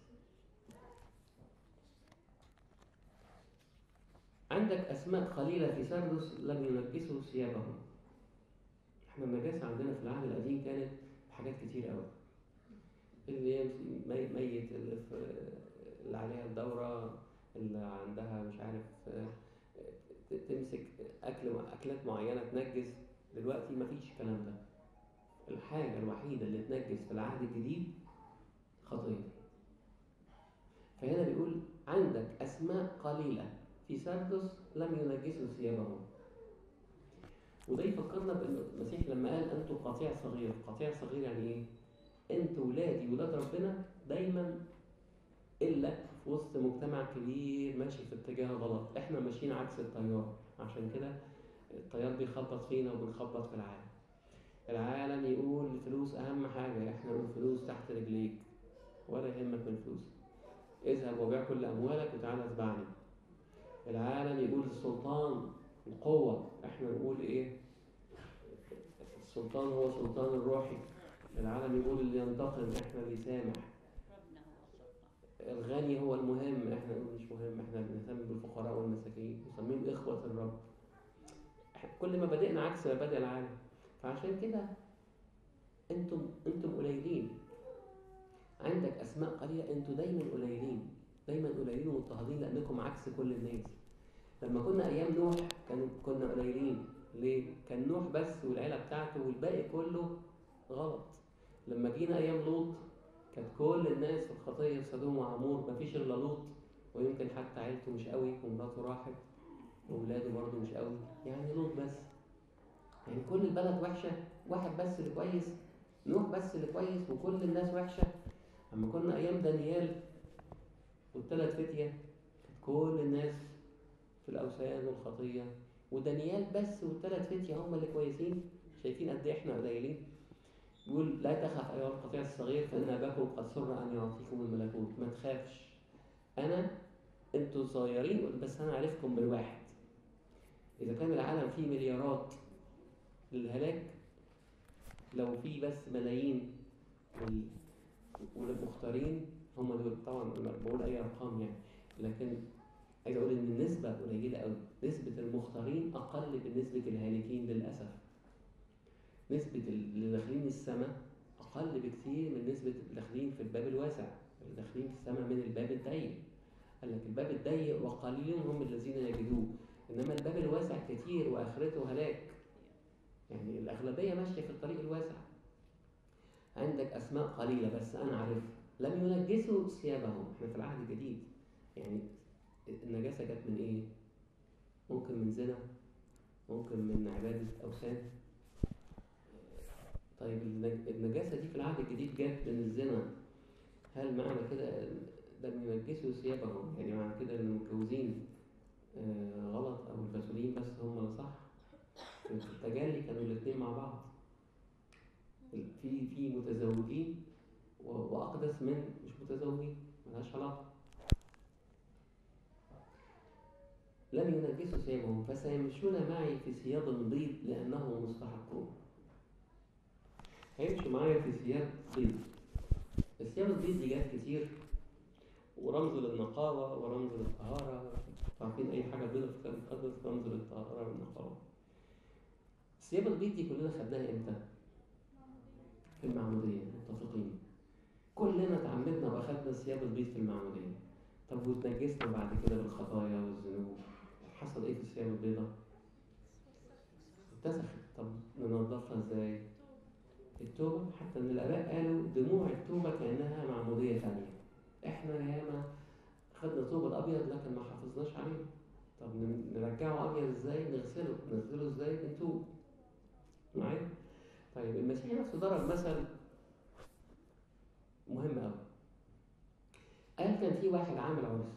عندك اسماء قليله في سردس لم ينجسوا ثيابهم احنا النجاسه عندنا في العهد القديم كانت حاجات كتير قوي اللي ميت اللي, في اللي عليها الدورة اللي عندها مش عارف تمسك أكل أكلات معينة تنجس دلوقتي مفيش الكلام ده الحاجة الوحيدة اللي تنجس في العهد الجديد خطية فهنا بيقول عندك أسماء قليلة في سردس لم ينجسوا ثيابهم وده يفكرنا بأن المسيح لما قال أنتم قطيع صغير قطيع صغير يعني إيه؟ انتوا ولادي ولاد ربنا دايما الا في وسط مجتمع كبير ماشي في اتجاه غلط احنا ماشيين عكس التيار عشان كده التيار بيخبط فينا وبنخبط في العالم العالم يقول الفلوس اهم حاجه احنا نقول فلوس تحت رجليك ولا يهمك من الفلوس اذهب وبيع كل اموالك وتعالى اتبعني العالم يقول السلطان القوة احنا نقول ايه السلطان هو سلطان الروحي العالم يقول اللي ينتقم احنا اللي يسامح الغني هو المهم احنا نقول مش مهم احنا بنهتم بالفقراء والمساكين نسميهم اخوة الرب كل مبادئنا عكس مبادئ العالم فعشان كده انتم انتم قليلين عندك اسماء قليله انتم دايما قليلين دايما قليلين ومضطهدين لانكم عكس كل الناس لما كنا ايام نوح كانوا كنا قليلين ليه كان نوح بس والعيله بتاعته والباقي كله غلط لما جينا ايام لوط كانت كل الناس في الخطيه في سدوم وعمور مفيش الا لوط ويمكن حتى عيلته مش قوي ومراته راحت واولاده برضه مش قوي يعني لوط بس يعني كل البلد وحشه واحد بس اللي كويس نوح بس اللي كويس وكل الناس وحشه اما كنا ايام دانيال والثلاث فتيه كانت كل الناس في الاوثان والخطيه ودانيال بس والثلاث فتيه هم اللي كويسين شايفين قد ايه احنا قليلين يقول لا تخف ايها القطيع الصغير فان اباكم قد سر ان يعطيكم الملكوت ما تخافش انا انتوا صغيرين بس انا عارفكم بالواحد اذا كان العالم فيه مليارات للهلاك لو في بس ملايين والمختارين هم دول طبعا انا بقول اي ارقام يعني لكن عايز اقول ان النسبه قليله قوي نسبه المختارين اقل من نسبه الهالكين للاسف نسبه اللي داخلين السماء اقل بكثير من نسبه اللي داخلين في الباب الواسع اللي داخلين في السماء من الباب الضيق قال لك الباب الضيق وقليل هم الذين يجدوه انما الباب الواسع كثير واخرته هلاك يعني الاغلبيه ماشيه في الطريق الواسع عندك اسماء قليله بس انا عارفها لم ينجسوا ثيابهم احنا في العهد الجديد يعني النجاسه جت من ايه ممكن من زنا ممكن من عباده اوثان طيب النجاسه دي في العهد الجديد جت من الزنا هل معنى كده لم ينجسوا ثيابهم يعني معنى كده ان المتجوزين آه، غلط او البتولين بس هم اللي صح في التجلي كانوا الاثنين مع بعض في في متزوجين واقدس من مش متزوجين ملهاش علاقه لم ينجسوا ثيابهم فسيمشون معي في ثياب بيض لانهم مستحقون هيمشوا معايا في ثياب بيض الثياب البيض دي جات كتير ورمز للنقاوة ورمز للطهارة عارفين أي حاجة بيضة في الكتاب المقدس رمز للطهارة والنقاوة الثياب البيض دي كلنا خدناها امتى؟ في المعمودية متفقين كلنا تعمدنا واخدنا الثياب البيض في المعمودية طب واتنجسنا بعد كده بالخطايا والذنوب حصل ايه في الثياب البيضاء؟ اتسخت طب ننظفها ازاي؟ التوبة حتى ان الآباء قالوا دموع التوبة كأنها معمودية ثانية احنا ياما خدنا الثوب الأبيض لكن ما حافظناش عليه طب نرجعه أبيض ازاي؟ نغسله نغسله ازاي؟ نتوب معايا؟ طيب المسيح نفسه ضرب مثل مهم قوي قال كان في واحد عامل عرس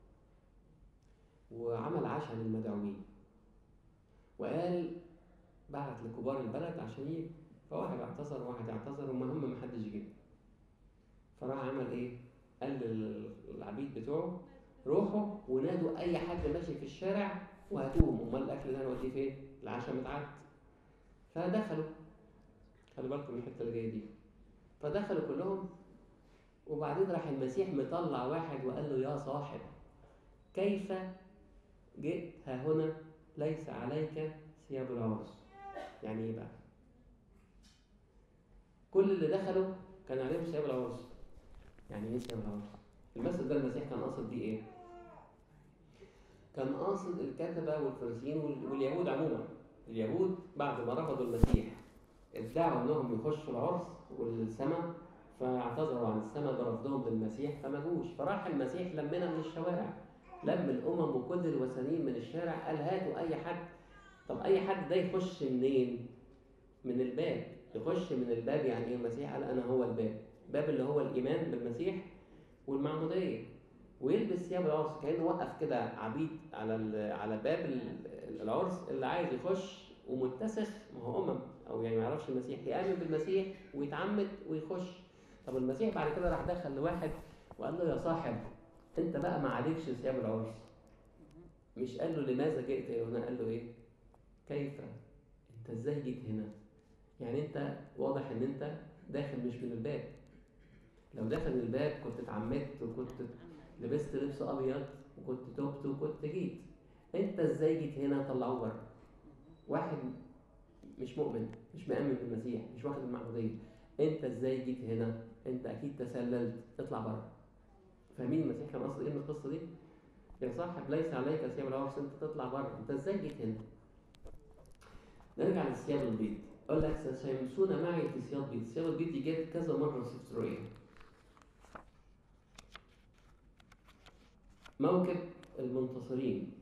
وعمل عشاء للمدعوين وقال بعت لكبار البلد عشان يجي فواحد اعتذر وواحد اعتذر والمهم ما حدش جه فراح عمل ايه قال للعبيد بتوعه روحوا ونادوا اي حد ماشي في الشارع وهاتوهم امال الاكل اللي انا اوديه فين العشاء متعد فدخلوا خلي بالكم الحته اللي جايه دي فدخلوا كلهم وبعدين راح المسيح مطلع واحد وقال له يا صاحب كيف جئت ها هنا ليس عليك ثياب العرس يعني ايه بقى كل اللي دخلوا كان عليهم ثياب العرس يعني ايه ثياب العرس المثل ده المسيح كان قاصد بيه ايه كان قاصد الكتبة والفريسيين واليهود عموما اليهود بعد ما رفضوا المسيح ادعوا انهم يخشوا العرس والسماء فاعتذروا عن السماء برفضهم للمسيح فما جوش فراح المسيح لمنا من الشوارع لم الامم وكل الوثنيين من الشارع قال هاتوا اي حد طب اي حد ده يخش منين من الباب يخش من الباب يعني ايه المسيح قال انا هو الباب باب اللي هو الايمان بالمسيح والمعموديه ويلبس ثياب العرس كانه وقف كده عبيد على على باب العرس اللي عايز يخش ومتسخ ما هو امم او يعني ما يعرفش المسيح يامن بالمسيح ويتعمد ويخش طب المسيح بعد كده راح دخل لواحد وقال له يا صاحب انت بقى ما عليكش ثياب العرس مش قال له لماذا جئت يا يوحنا قال له ايه كيف انت ازاي جيت هنا يعني انت واضح ان انت داخل مش من الباب لو داخل من الباب كنت اتعمدت وكنت لبست لبس ابيض وكنت تبت وكنت جيت انت ازاي جيت هنا طلعوه بره واحد مش مؤمن مش مآمن بالمسيح مش واخد المعمودية انت ازاي جيت هنا انت اكيد تسللت اطلع بره فاهمين المسيح كان قصد ايه من القصه دي يا صاحب ليس عليك ثياب العرس انت تطلع بره انت ازاي جيت هنا نرجع للثياب البيض اقول لك سيمسون معي في ثياب بيض ثياب البيض دي جت كذا مره في سفر رؤيا موكب المنتصرين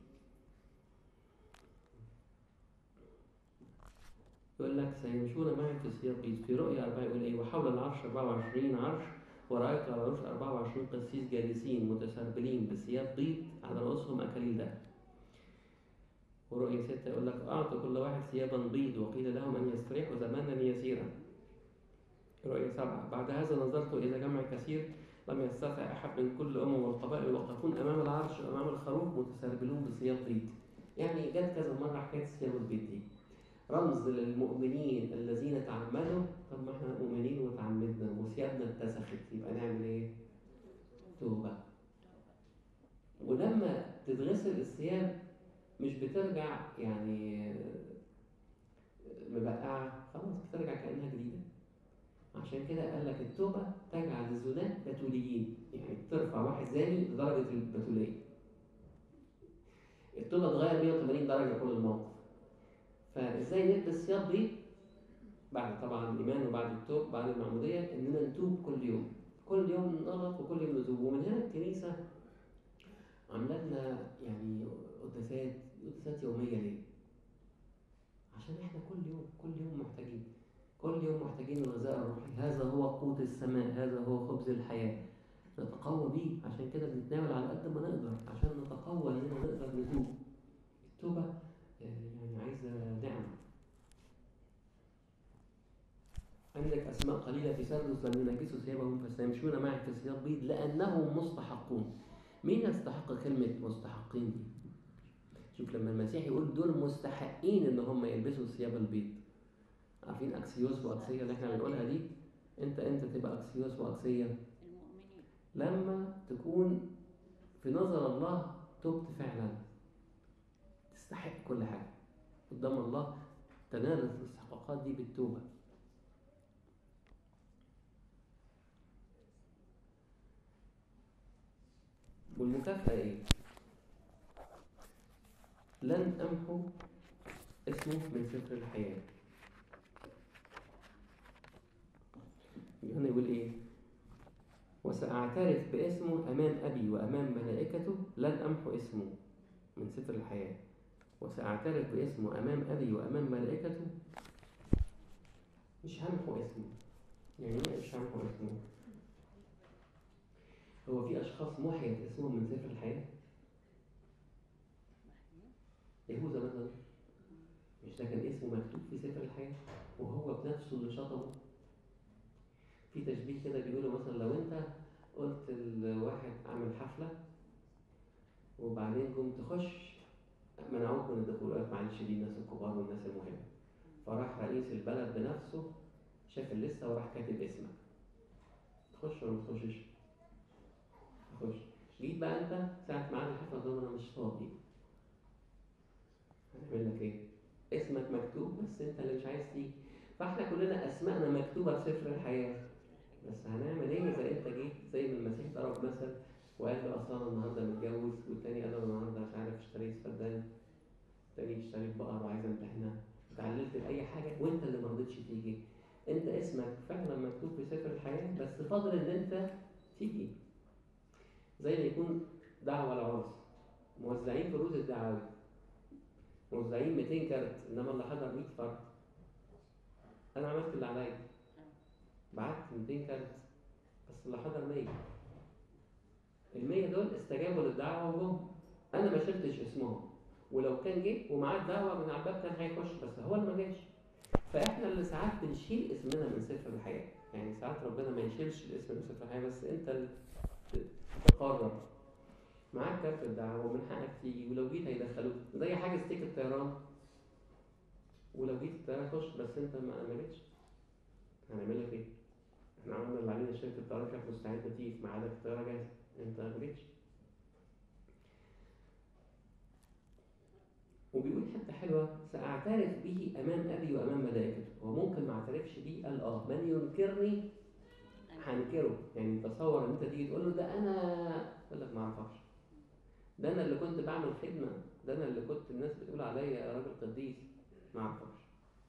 يقول لك سيمشون معي في ثياب بيض في رؤيا أربعة يقول إيه وحول العرش 24 عرش ورأيت على العرش 24 قسيس جالسين متسربلين بثياب بيض على رؤوسهم أكاليل ذهب ورؤيا ستة يقول لك أعطوا كل واحد ثيابا بيض وقيل لهم أن يستريحوا زمانا يسيرا رؤيا سبعة بعد هذا نظرت إلى جمع كثير لم يستطع أحد من كل أمم والقبائل يوقفون أمام العرش وأمام الخروف متسربلون بثياب بيض يعني جت كذا مرة حكاية ثياب البيض دي رمز للمؤمنين الذين تعمدوا طب ما احنا مؤمنين وتعمدنا وثيابنا اتسخت يبقى نعمل ايه؟ توبة ولما تتغسل الثياب مش بترجع يعني مبقعة خلاص بترجع كأنها جديدة عشان كده قال لك التوبة تجعل الزناة بتوليين يعني ترفع واحد زاني لدرجة البتولية التوبة تغير 180 درجة كل الموقف فازاي نلبس ثياب دي بعد طبعا الايمان وبعد التوب بعد المعموديه اننا نتوب كل يوم كل يوم نغلط وكل يوم نتوب ومن هنا الكنيسه عامله لنا يعني قداسات قداسات يوميه ليه؟ عشان احنا كل يوم كل يوم محتاجين كل يوم محتاجين الغذاء الروحي هذا هو قوت السماء هذا هو خبز الحياه نتقوى بيه عشان كده بنتناول على قد ما نقدر عشان نتقوى اننا نقدر نتوب التوبه يعني عايزة نعمة عندك أسماء قليلة في سردس لم ينجسوا ثيابهم فسيمشون معي في ثياب بيض لأنهم مستحقون مين يستحق كلمة مستحقين دي؟ شوف لما المسيح يقول دول مستحقين إن هم يلبسوا ثياب البيض عارفين أكسيوس وأكسية اللي احنا بنقولها دي؟ أنت أنت تبقى أكسيوس وأكسية المؤمنين لما تكون في نظر الله تبت فعلا تستحق كل حاجة قدام الله تنال الاستحقاقات دي بالتوبة والمكافأة إيه؟ لن أمحو اسمه من سفر الحياة هنا يقول إيه؟ وسأعترف باسمه أمام أبي وأمام ملائكته لن أمحو اسمه من سفر الحياة وسأعترف باسمه أمام أبي وأمام ملائكته مش همحو اسمه يعني إيه مش همحو اسمه هو في أشخاص محيت اسمهم من سفر الحياة يهوذا مثلا مش ده كان اسمه مكتوب في سفر الحياة وهو بنفسه اللي شطبه في تشبيه كده بيقولوا مثلا لو انت قلت لواحد اعمل حفلة وبعدين قمت تخش منعوك من الدخول قالك معلش دي الناس الكبار والناس المهمة فراح رئيس البلد بنفسه شاف الليستة وراح كاتب اسمك تخش ولا ما تخشش؟ تخش جيت بقى انت ساعة ميعاد الحفلة تقول انا مش فاضي هنعمل لك ايه؟ اسمك مكتوب بس انت اللي مش عايز تيجي فاحنا كلنا اسمائنا مكتوبة في سفر الحياة بس هنعمل ايه اذا انت جيت زي ما المسيح ضرب مثل وقال له اصل انا النهارده متجوز والتاني قال له النهارده مش عارف اشتريت فدان التاني اشتريت بقر وعايز امتحنها اتعللت لاي حاجه وانت اللي ما رضيتش تيجي انت اسمك فعلا مكتوب في سفر الحياه بس فاضل ان انت تيجي زي ما يكون دعوه العرس موزعين فلوس الدعاوي موزعين 200 كارت انما اللي حضر 100 فرد انا عملت اللي عليا بعت 200 كارت بس اللي حضر 100 ال 100 دول استجابوا للدعوه وجم انا ما شلتش اسمهم ولو كان جه ومعاه الدعوه من على الباب كان هيخش بس هو اللي ما جاش فاحنا اللي ساعات بنشيل اسمنا من سفر الحياه يعني ساعات ربنا ما يشيلش الاسم من سفر الحياه بس انت اللي تقرر معاك كارت الدعوة ومن حقك تيجي ولو جيت هيدخلوك زي حاجة ستيك الطيران ولو جيت الطيارة خش بس انت ما ما جيتش هنعمل لك ايه؟ احنا عملنا اللي علينا شركة الطيران كانت مستعدة تيجي في ميعادك الطيارة جاهزة انت ما جيتش وبيقول حتة حلوة سأعترف به أمام أبي وأمام ملائكته هو ممكن ما اعترفش بيه قال اه من ينكرني هنكره يعني تصور ان انت تيجي تقول له ده انا يقول لك ما اعرفكش ده انا اللي كنت بعمل خدمه ده انا اللي كنت الناس بتقول عليا راجل قديس ما اعرفكش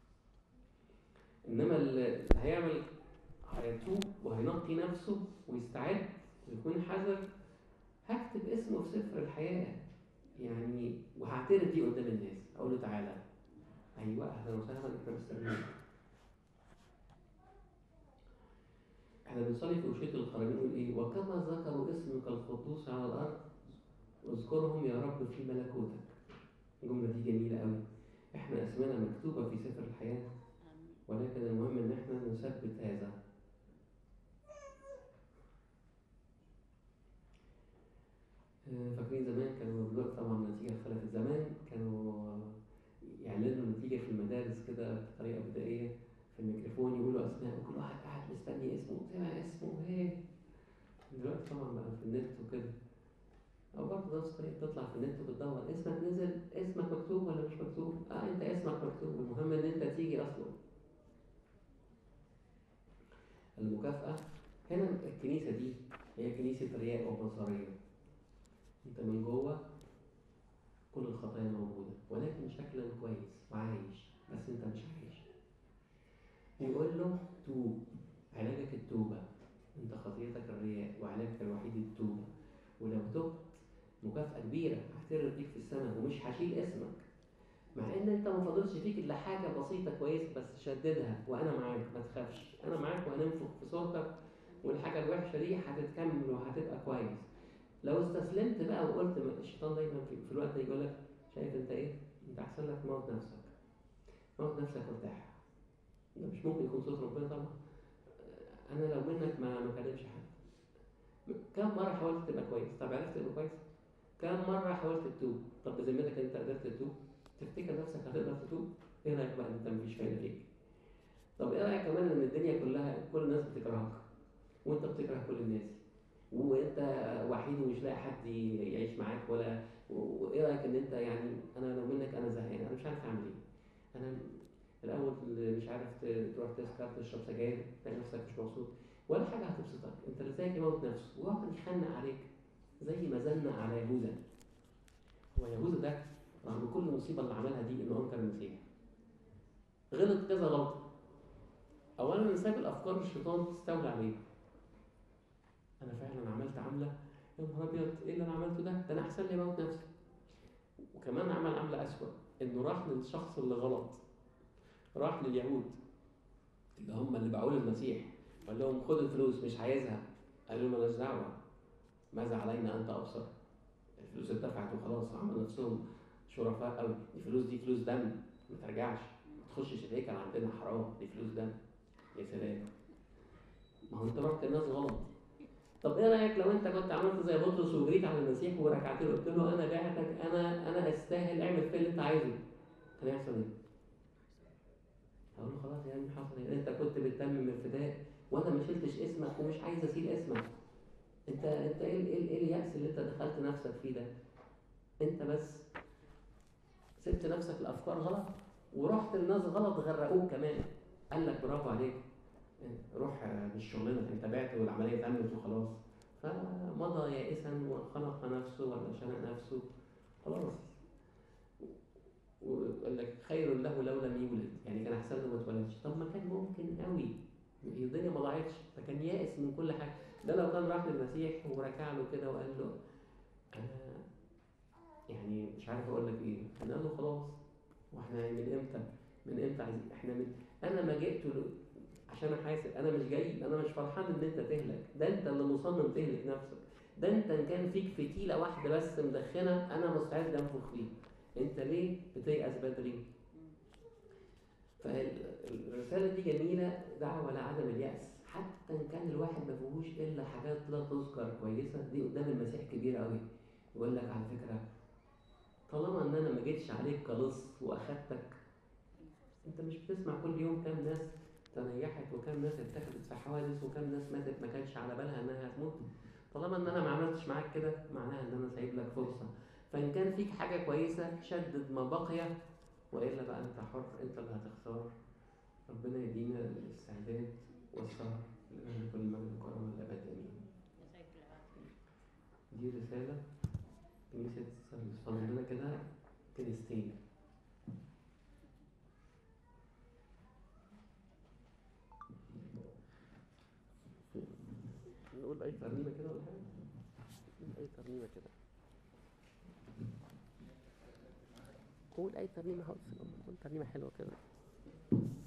انما اللي هيعمل هيتوب وهينقي نفسه ويستعد ويكون حذر هكتب اسمه في سفر الحياه يعني وهعترف بيه قدام الناس اقول له تعالى ايوه اهلا وسهلا احنا مستنيين احنا بنصلي في وشية القرآن نقول ايه وكما ذكروا اسمك القدوس على الارض اذكرهم يا رب في ملكوتك الجملة دي جميلة قوي احنا اسمنا مكتوبة في سفر الحياة ولكن المهم ان احنا نثبت هذا آه، فاكرين زمان كانوا دلوقتي طبعا النتيجة اختلفت زمان كانوا يعلنوا النتيجة في المدارس كده بطريقة بدائية في الميكروفون يقولوا اسماء وكل واحد قاعد مستني اسمه سمع اسمه ايه دلوقتي طبعا بقى في النت وكده او برضه نفس الطريقه تطلع في النت وتدور اسمك نزل اسمك مكتوب ولا مش مكتوب اه انت اسمك مكتوب المهم ان انت تيجي اصلا المكافأة هنا الكنيسة دي هي كنيسة رياء وبصرية انت من جوه كل الخطايا موجودة ولكن شكلا كويس وعايش بس انت مش عايش يقول له توب علاجك التوبة انت خطيتك الرياء وعلاجك الوحيد التوبة ولو تبت مكافأة كبيرة هعترف بيك في السماء ومش هشيل اسمك مع ان انت ما فاضلش فيك الا حاجة بسيطة كويسة بس شددها وانا معاك ما تخافش انا معاك وهننفخ في صورتك والحاجة الوحشة دي هتتكمل وهتبقى كويس لو استسلمت بقى وقلت ما- الشيطان دايما في, في الوقت ده يقول لك شايف انت ايه؟ انت احسن لك موت نفسك موت نفسك وارتاح ده مش ممكن يكون صوت ربنا طبعا انا لو منك ما ما كلمش حد كم مره حاولت تبقى كويس طب عرفت تبقى كويس كم مره حاولت تتوب طب بذمتك انت قدرت تتوب تفتكر نفسك هتقدر تتوب ايه رايك بقى انت مفيش فايده فيك طب ايه رايك كمان ان الدنيا كلها كل الناس بتكرهك وانت بتكره كل الناس وانت وحيد ومش لاقي حد يعيش معاك ولا وايه رايك ان انت يعني انا لو منك انا زهقان انا مش عارف اعمل ايه انا الاول مش عارف ت- تروح تسكر تشرب سجاير تلاقي نفسك مش مبسوط ولا حاجه هتبسطك انت ازاي يموت نفسه ويقعد يخنق عليك زي ما زنق على يهوذا هو يهوذا ده رغم كل المصيبه اللي عملها دي انه انكر المسيح غلط كذا غلطه اولا ساب الافكار الشيطان تستولى عليه انا فعلا عملت عمله يا نهار ابيض ايه اللي انا عملته ده ده انا احسن لي اموت نفسي وكمان عمل عمله اسوأ انه راح للشخص اللي غلط راح لليهود اللي هم اللي باعوا له المسيح وقال لهم خد الفلوس مش عايزها قالوا له مالناش دعوه ماذا علينا انت ابصر الفلوس اتدفعت وخلاص عملوا نفسهم شرفاء قوي الفلوس دي فلوس دم ما ترجعش ما تخشش الهيكل عندنا حرام دي فلوس دم يا سلام ما هو انت رحت الناس غلط طب ايه رايك لو انت كنت عملت زي بطرس وجريت على المسيح وركعت له قلت له انا بعتك انا انا استاهل اعمل فيا اللي انت عايزه كان هيحصل ايه؟ هقول له خلاص يا عم حصل ايه؟ انت كنت بتتمم الفداء وانا ما شلتش اسمك ومش عايز اشيل اسمك انت انت ايه ايه ايه اليأس اللي انت دخلت نفسك فيه ده؟ انت بس سبت نفسك لافكار غلط ورحت لناس غلط غرقوك كمان قال لك برافو عليك روح مش شغلنا انت بعت والعمليه تمت وخلاص فمضى يائسا وخنق نفسه ولا شنق نفسه خلاص وقال لك خير له لو لم يولد يعني كان احسن له ما اتولدش طب ما كان ممكن قوي هي الدنيا ما ضاعتش فكان يائس من كل حاجه ده لو كان راح للمسيح وركع له كده وقال له انا يعني مش عارف اقول لك ايه كان قال له خلاص واحنا من امتى من امتى عايزين احنا من انا ما جئت له عشان احاسب انا مش جاي انا مش فرحان ان انت تهلك ده انت اللي مصمم تهلك نفسك ده انت ان كان فيك فتيله واحده بس مدخنه انا مستعد انفخ فيك انت ليه بتيأس بدري فالرسالة دي جميلة دعوة لعدم اليأس حتى إن كان الواحد ما فيهوش إلا حاجات لا تذكر كويسة دي قدام المسيح كبيرة أوي يقول لك على فكرة طالما ان انا ما جيتش عليك كلص واخدتك انت مش بتسمع كل يوم كام ناس تنيحت وكام ناس اتخذت في حوادث وكام ناس ماتت ما كانش على بالها انها هتموت طالما ان انا ما عملتش معاك كده معناها ان انا سايب لك فرصه فان كان فيك حاجه كويسه شدد ما بقي والا بقى انت حر انت اللي هتختار ربنا يدينا الاستعداد والسهر لأن كل مجد وكرم الابد امين جزاك الله خير. دي رساله كنيسه سيرفيس فاضل لنا كده كنيستين نقول اي ترنيمه كده ولا حاجه نقول اي ترنيمه كده قول اي ترنيمه هقول قول ترنيمه حلوه كده